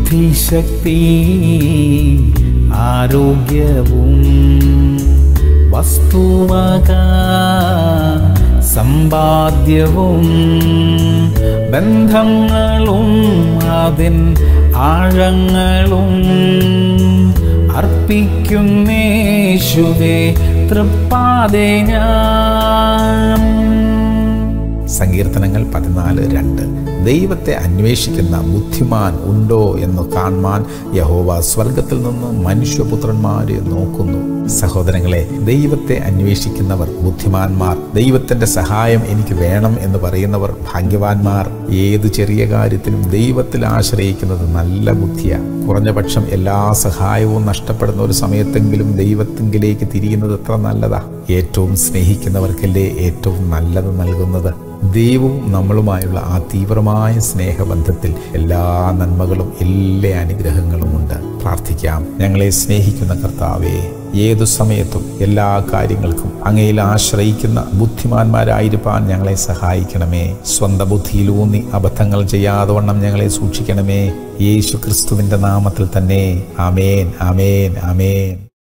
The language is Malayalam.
ബുദ്ധിശക്തി ആരോഗ്യവും വസ്തുവക സമ്പാദ്യവും ബന്ധങ്ങളും അതിൻ ആഴങ്ങളും അർപ്പിക്കുന്നേശുവേ തൃപ്പാതെ ഞാൻ സങ്കീർത്തനങ്ങൾ പതിനാല് രണ്ട് ദൈവത്തെ അന്വേഷിക്കുന്ന ബുദ്ധിമാൻ ഉണ്ടോ എന്ന് കാണുവാൻ യഹോവ സ്വർഗത്തിൽ നിന്ന് മനുഷ്യപുത്രന്മാരെ നോക്കുന്നു സഹോദരങ്ങളെ ദൈവത്തെ അന്വേഷിക്കുന്നവർ ബുദ്ധിമാന്മാർ ദൈവത്തിന്റെ സഹായം എനിക്ക് വേണം എന്ന് പറയുന്നവർ ഭാഗ്യവാന്മാർ ഏത് ചെറിയ കാര്യത്തിലും ദൈവത്തിൽ ആശ്രയിക്കുന്നത് നല്ല ബുദ്ധിയാണ് കുറഞ്ഞ പക്ഷം എല്ലാ സഹായവും നഷ്ടപ്പെടുന്ന ഒരു സമയത്തെങ്കിലും ദൈവത്തിങ്കിലേക്ക് തിരിയുന്നത് എത്ര നല്ലതാ ഏറ്റവും സ്നേഹിക്കുന്നവർക്കല്ലേ ഏറ്റവും നല്ലത് നൽകുന്നത് ദൈവവും നമ്മളുമായുള്ള ആ തീവ്രമായ സ്നേഹബന്ധത്തിൽ എല്ലാ നന്മകളും എല്ലാ അനുഗ്രഹങ്ങളും ഉണ്ട് പ്രാർത്ഥിക്കാം ഞങ്ങളെ സ്നേഹിക്കുന്ന കർത്താവേ ഏതു സമയത്തും എല്ലാ കാര്യങ്ങൾക്കും അങ്ങയിൽ ആശ്രയിക്കുന്ന ബുദ്ധിമാന്മാരായിരിക്കാൻ ഞങ്ങളെ സഹായിക്കണമേ സ്വന്തം ബുദ്ധിയിലൂന്നി അബദ്ധങ്ങൾ ചെയ്യാതെ വണ്ണം ഞങ്ങളെ സൂക്ഷിക്കണമേ യേശു ക്രിസ്തുവിന്റെ നാമത്തിൽ തന്നെ ആമേൻ ആമേൻ ആമേൻ